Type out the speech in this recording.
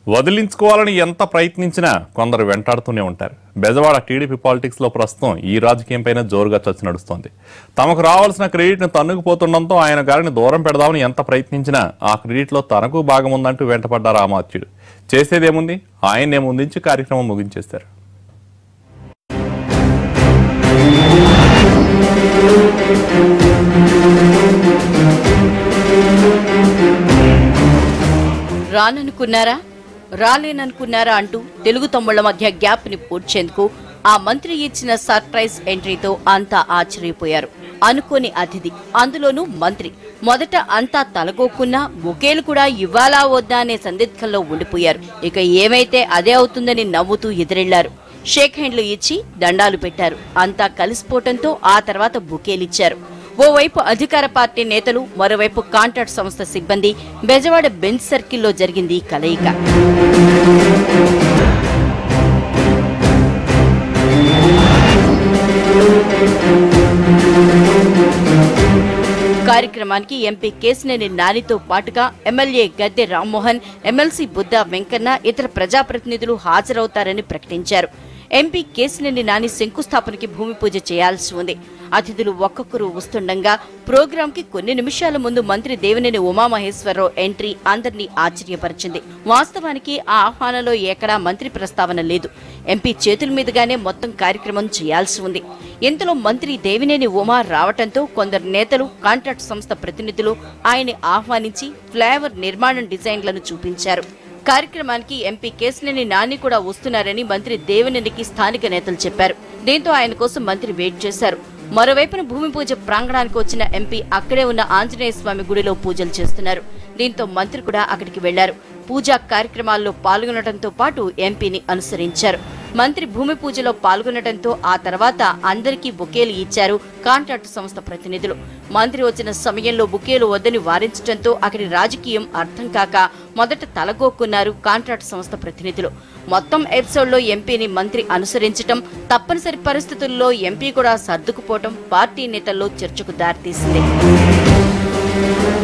వదిలించుకోవాలని ఎంత ప్రయత్నించినా కొందరు వెంటాడుతూనే ఉంటారు బెజవాడ టీడీపీ పాలిటిక్స్లో ప్రస్తుతం ఈ రాజకీయం పైన జోరుగా చర్చ నడుస్తోంది తమకు రావాల్సిన క్రెడిట్ను తన్నుకుపోతుండడంతో ఆయన గారిని దూరం పెడదామని ఎంత ప్రయత్నించినా ఆ క్రెడిట్లో తనకు భాగం ఉందంటూ వెంటపడ్డారు అమాత్యుడు చేసేదేముంది ఆయన్నే ముందుంచి కార్యక్రమం ముగించేశారు రాననుకున్నారా రాలేననుకున్నారా అంటూ తెలుగు తమ్ముళ్ల మధ్య గ్యాప్ ని పూడ్చేందుకు ఆ మంత్రి ఇచ్చిన సర్ప్రైజ్ ఎంట్రీతో అంతా ఆశ్చర్యపోయారు అనుకోని అతిథి అందులోనూ మంత్రి మొదట అంతా తలగోకున్నా బొకేలు కూడా ఇవ్వాలా వద్దా అనే సందిగ్ధంలో ఉండిపోయారు ఇక ఏమైతే అదే అవుతుందని నవ్వుతూ ఎదురెళ్లారు షేక్ హ్యాండ్లు ఇచ్చి దండాలు పెట్టారు అంతా కలిసిపోవటంతో ఆ తర్వాత బుకేలిచ్చారు ఓవైపు అధికార పార్టీ నేతలు మరోవైపు కాంట్రాక్ట్ సంస్థ సిబ్బంది బెజవాడ బెంచ్ సర్కిల్లో జరిగింది ఈ కలయిక కార్యక్రమానికి ఎంపీ కేసినేని నానితో పాటుగా ఎమ్మెల్యే గద్దె రామ్మోహన్ ఎమ్మెల్సీ బుద్ధ వెంకన్న ఇతర ప్రజాప్రతినిధులు హాజరవుతారని ప్రకటించారు ఎంపీ కేసినేని నాని శంకుస్థాపనకి భూమి పూజ చేయాల్సి ఉంది అతిథులు ఒక్కొక్కరు వస్తుండగా ప్రోగ్రాం కి కొన్ని నిమిషాల ముందు మంత్రి దేవినేని ఉమామహేశ్వరరావు ఎంట్రీ అందరినీ ఆశ్చర్యపరిచింది వాస్తవానికి ఆ ఆహ్వానంలో ఎక్కడా మంత్రి ప్రస్తావన లేదు ఎంపీ చేతుల మీదుగానే మొత్తం కార్యక్రమం చేయాల్సి ఉంది ఇంతలో మంత్రి దేవినేని ఉమా రావటంతో కొందరు నేతలు కాంట్రాక్ట్ సంస్థ ప్రతినిధులు ఆయన్ని ఆహ్వానించి ఫ్లేవర్ నిర్మాణం డిజైన్లను చూపించారు కార్యక్రమానికి ఎంపీ కేసినేని నాని కూడా వస్తున్నారని మంత్రి దేవినేనికి స్థానిక నేతలు చెప్పారు దీంతో ఆయన కోసం మంత్రి వెయిట్ చేశారు మరోవైపున భూమి పూజ ప్రాంగణానికి వచ్చిన ఎంపీ అక్కడే ఉన్న ఆంజనేయ స్వామి గుడిలో పూజలు చేస్తున్నారు దీంతో మంత్రి కూడా అక్కడికి వెళ్లారు పూజా కార్యక్రమాల్లో పాల్గొనడంతో పాటు ఎంపీని అనుసరించారు మంత్రి భూమి పూజలో పాల్గొనడంతో ఆ తర్వాత అందరికీ బుకేలు ఇచ్చారు కాంట్రాక్ట్ సంస్థ ప్రతినిధులు మంత్రి వచ్చిన సమయంలో బుకేలు వద్దని వారించడంతో అక్కడి రాజకీయం అర్థం కాక మొదట తలగోక్కున్నారు కాంట్రాక్ట్ సంస్థ ప్రతినిధులు మొత్తం ఎపిసోడ్లో ఎంపీని మంత్రి అనుసరించటం తప్పనిసరి పరిస్థితుల్లో ఎంపీ కూడా సర్దుకుపోవటం పార్టీ నేతల్లో చర్చకు దారితీసింది